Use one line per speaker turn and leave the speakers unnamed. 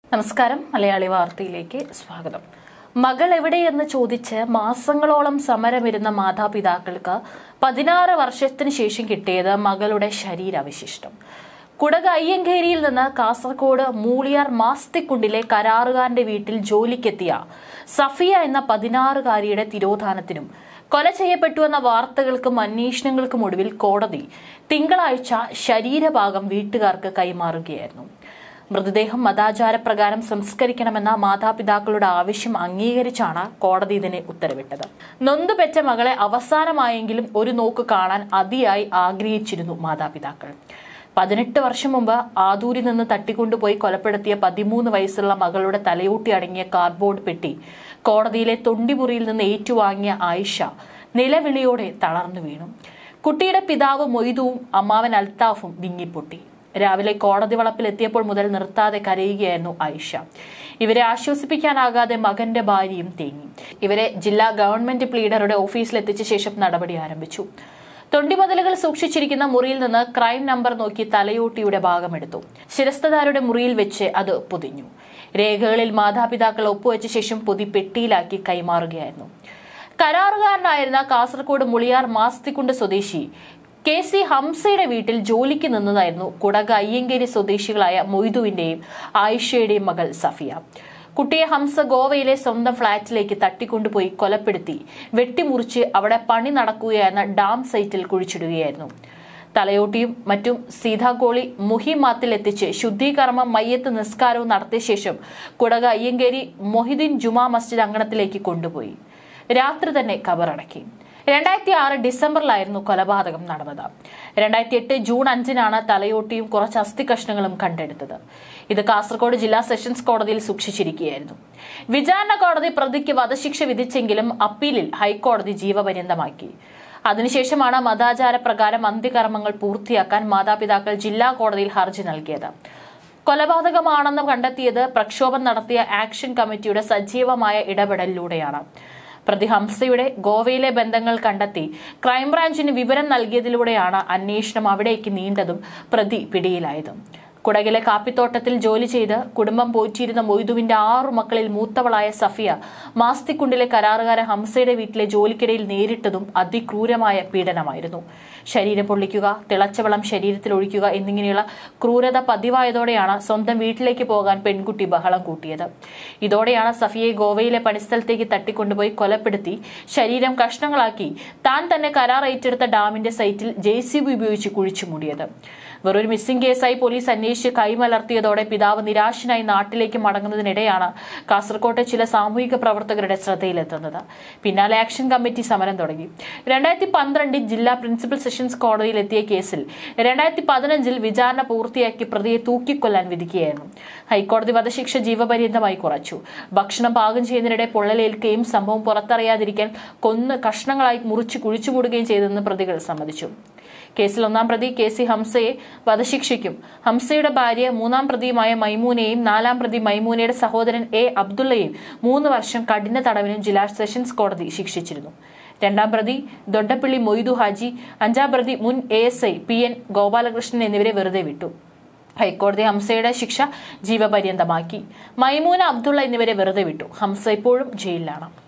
നമസ്കാരം മലയാളി വാർത്തയിലേക്ക് സ്വാഗതം മകൾ എവിടെയെന്ന് ചോദിച്ച് മാസങ്ങളോളം സമരമിരുന്ന മാതാപിതാക്കൾക്ക് പതിനാറ് വർഷത്തിന് ശേഷം കിട്ടിയത് മകളുടെ ശരീരാവശിഷ്ടം കുടക് അയ്യങ്കേരിയിൽ നിന്ന് കാസർഗോഡ് മൂളിയാർ മാസ്തിക്കുണ്ടിലെ കരാറുകാരന്റെ വീട്ടിൽ ജോലിക്കെത്തിയ സഫിയ എന്ന പതിനാറുകാരിയുടെ തിരോധാനത്തിനും കൊല ചെയ്യപ്പെട്ടു എന്ന വാർത്തകൾക്കും അന്വേഷണങ്ങൾക്കും ഒടുവിൽ കോടതി തിങ്കളാഴ്ച ശരീരഭാഗം വീട്ടുകാർക്ക് കൈമാറുകയായിരുന്നു മൃതദേഹം മതാചാരപ്രകാരം സംസ്കരിക്കണമെന്ന മാതാപിതാക്കളുടെ ആവശ്യം അംഗീകരിച്ചാണ് കോടതി ഇതിനെ ഉത്തരവിട്ടത് നൊന്തുപെറ്റ മകളെ അവസാനമായെങ്കിലും ഒരു നോക്ക് കാണാൻ അതിയായി ആഗ്രഹിച്ചിരുന്നു മാതാപിതാക്കൾ പതിനെട്ട് വർഷം മുമ്പ് ആദൂരിൽ നിന്ന് തട്ടിക്കൊണ്ടുപോയി കൊലപ്പെടുത്തിയ പതിമൂന്ന് വയസ്സുള്ള മകളുടെ തലയൂട്ടി അടങ്ങിയ കാർഡ്ബോർഡ് പെട്ടി കോടതിയിലെ തൊണ്ടിമുറിയിൽ നിന്ന് ഏറ്റുവാങ്ങിയ ആയിഷ നിലവിളിയോടെ തളർന്നു വീണു കുട്ടിയുടെ പിതാവ് മൊയ്തുവും അമ്മാവൻ അൽത്താഫും വിങ്ങിപ്പൊട്ടി രാവിലെ കോടതി വളപ്പിൽ എത്തിയപ്പോൾ മുതൽ നിർത്താതെ കരയുകയായിരുന്നു ആയിഷ ഇവരെ ആശ്വസിപ്പിക്കാനാകാതെ മകന്റെ ഭാര്യയും തേങ്ങി ഇവരെ ജില്ലാ ഗവൺമെന്റ് പ്ലീഡറുടെ ഓഫീസിൽ എത്തിച്ച ശേഷം നടപടി ആരംഭിച്ചു തൊണ്ടിമുതലുകൾ സൂക്ഷിച്ചിരിക്കുന്ന മുറിയിൽ നിന്ന് ക്രൈം നമ്പർ നോക്കി തലയോട്ടിയുടെ ഭാഗമെടുത്തു ശിരസ്തദാരുടെ മുറിയിൽ വെച്ച് അത് പൊതിഞ്ഞു രേഖകളിൽ മാതാപിതാക്കൾ ഒപ്പുവെച്ച ശേഷം പൊതി പെട്ടിയിലാക്കി കൈമാറുകയായിരുന്നു കരാറുകാരനായിരുന്ന കാസർഗോഡ് മുളിയാർ മാസ്തിക്കുണ്ട് സ്വദേശി കെ സി ഹംസയുടെ വീട്ടിൽ ജോലിക്ക് നിന്നതായിരുന്നു കുടക് അയ്യങ്കേരി സ്വദേശികളായ മൊയ്തുവിന്റെയും ആയിഷയുടെയും മകൾ സഫിയ കുട്ടിയെ ഹംസ ഗോവയിലെ സ്വന്തം ഫ്ളാറ്റിലേക്ക് തട്ടിക്കൊണ്ടുപോയി കൊലപ്പെടുത്തി വെട്ടിമുറിച്ച് അവിടെ പണി നടക്കുകയായിരുന്ന ഡാം സൈറ്റിൽ കുഴിച്ചിടുകയായിരുന്നു തലയോട്ടിയും മറ്റും സീതാകോളി മുഹിമാത്തിൽ എത്തിച്ച് ശുദ്ധീകർമ്മം മയ്യത്ത് നിസ്കാരവും നടത്തിയ ശേഷം കുടക അയ്യങ്കേരി മൊഹിദ്ദീൻ ജുമാ മസ്ജിദ് അങ്കണത്തിലേക്ക് കൊണ്ടുപോയി രാത്രി തന്നെ കബറടക്കി രണ്ടായിരത്തി ആറ് ഡിസംബറിലായിരുന്നു കൊലപാതകം നടന്നത് രണ്ടായിരത്തി എട്ട് ജൂൺ അഞ്ചിനാണ് തലയോട്ടിയും കുറച്ച് അസ്ഥി കഷ്ണങ്ങളും കണ്ടെടുത്തത് ഇത് കാസർഗോഡ് ജില്ലാ സെഷൻസ് കോടതിയിൽ സൂക്ഷിച്ചിരിക്കുകയായിരുന്നു വിചാരണ കോടതി പ്രതിക്ക് വധശിക്ഷ വിധിച്ചെങ്കിലും അപ്പീലിൽ ഹൈക്കോടതി ജീവപര്യന്തമാക്കി അതിനുശേഷമാണ് മതാചാര പ്രകാരം അന്ത്യകർമ്മങ്ങൾ പൂർത്തിയാക്കാൻ മാതാപിതാക്കൾ ജില്ലാ കോടതിയിൽ ഹർജി നൽകിയത് കൊലപാതകമാണെന്ന് കണ്ടെത്തിയത് പ്രക്ഷോഭം നടത്തിയ ആക്ഷൻ കമ്മിറ്റിയുടെ സജീവമായ ഇടപെടലിലൂടെയാണ് പ്രതി ഹംസയുടെ ഗോവയിലെ ബന്ധങ്ങൾ കണ്ടെത്തി ക്രൈംബ്രാഞ്ചിന് വിവരം നൽകിയതിലൂടെയാണ് അന്വേഷണം അവിടേക്ക് നീണ്ടതും പ്രതി പിടിയിലായതും കുടകിലെ കാപ്പിത്തോട്ടത്തിൽ ജോലി ചെയ്ത് കുടുംബം പോറ്റിയിരുന്ന മൊയ്തുവിന്റെ ആറു മക്കളിൽ മൂത്തവളായ സഫിയ മാസ്തിക്കുണ്ടിലെ കരാറുകാരൻ ഹംസയുടെ വീട്ടിലെ ജോലിക്കിടയിൽ നേരിട്ടതും അതിക്രൂരമായ പീഡനമായിരുന്നു ശരീരം പൊള്ളിക്കുക തിളച്ച വെള്ളം ശരീരത്തിൽ ഒഴിക്കുക എന്നിങ്ങനെയുള്ള ക്രൂരത പതിവായതോടെയാണ് സ്വന്തം വീട്ടിലേക്ക് പോകാൻ പെൺകുട്ടി ബഹളം കൂട്ടിയത് ഇതോടെയാണ് സഫിയെ ഗോവയിലെ പണിസ്ഥലത്തേക്ക് തട്ടിക്കൊണ്ടുപോയി കൊലപ്പെടുത്തി ശരീരം കഷ്ണങ്ങളാക്കി താൻ തന്നെ കരാർ ഏറ്റെടുത്ത ഡാമിന്റെ സൈറ്റിൽ ജെ സി ബി ഉപയോഗിച്ച് കുഴിച്ചു മൂടിയത് വെറൊരു മിസ്സിംഗ് കേസായി പോലീസ് അന്വേഷിച്ച് കൈമലർത്തിയതോടെ പിതാവ് നിരാശനായി നാട്ടിലേക്ക് മടങ്ങുന്നതിനിടെയാണ് കാസർകോട്ടെ ചില സാമൂഹിക പ്രവർത്തകരുടെ ശ്രദ്ധയിലെത്തുന്നത് പിന്നാലെ ആക്ഷൻ കമ്മിറ്റി സമരം തുടങ്ങി രണ്ടായിരത്തി പന്ത്രണ്ടിൽ ജില്ലാ പ്രിൻസിപ്പൽ സെഷൻസ് കോടതിയിൽ എത്തിയ കേസിൽ രണ്ടായിരത്തി പതിനഞ്ചിൽ വിചാരണ പൂർത്തിയാക്കി പ്രതിയെ തൂക്കിക്കൊല്ലാൻ വിധിക്കുകയായിരുന്നു ഹൈക്കോടതി വധശിക്ഷ ജീവപര്യന്തമായി കുറച്ചു ഭക്ഷണം പാകം ചെയ്യുന്നതിനിടെ പൊള്ളലേൽക്കുകയും സംഭവം പുറത്തറിയാതിരിക്കാൻ കൊന്ന് കഷ്ണങ്ങളായി മുറിച്ച് കുഴിച്ചുമൂടുകയും ചെയ്തെന്ന് പ്രതികൾ സമ്മതിച്ചു കേസിൽ ഒന്നാം പ്രതി കെ സി ഹംസയെ വധശിക്ഷയ്ക്കും ഹംസയുടെ ഭാര്യ മൂന്നാം പ്രതിയുമായ മൈമൂനെയും നാലാം പ്രതി മൈമൂനയുടെ സഹോദരൻ എ അബ്ദുള്ളയെയും മൂന്ന് വർഷം കഠിന തടവിനും ജില്ലാ സെഷൻസ് കോടതി ശിക്ഷിച്ചിരുന്നു രണ്ടാം പ്രതി ദൊഡ്ഡപ്പള്ളി മൊയ്തു ഹാജി അഞ്ചാം പ്രതി മുൻ A S I P N Gopalakrishnan എന്നിവരെ വെറുതെ വിട്ടു ഹൈക്കോടതി ഹംസയുടെ ശിക്ഷ ജീവപര്യന്തമാക്കി മൈമൂന അബ്ദുള്ള എന്നിവരെ വെറുതെ വിട്ടു ഹംസ ഇപ്പോഴും ജയിലിലാണ്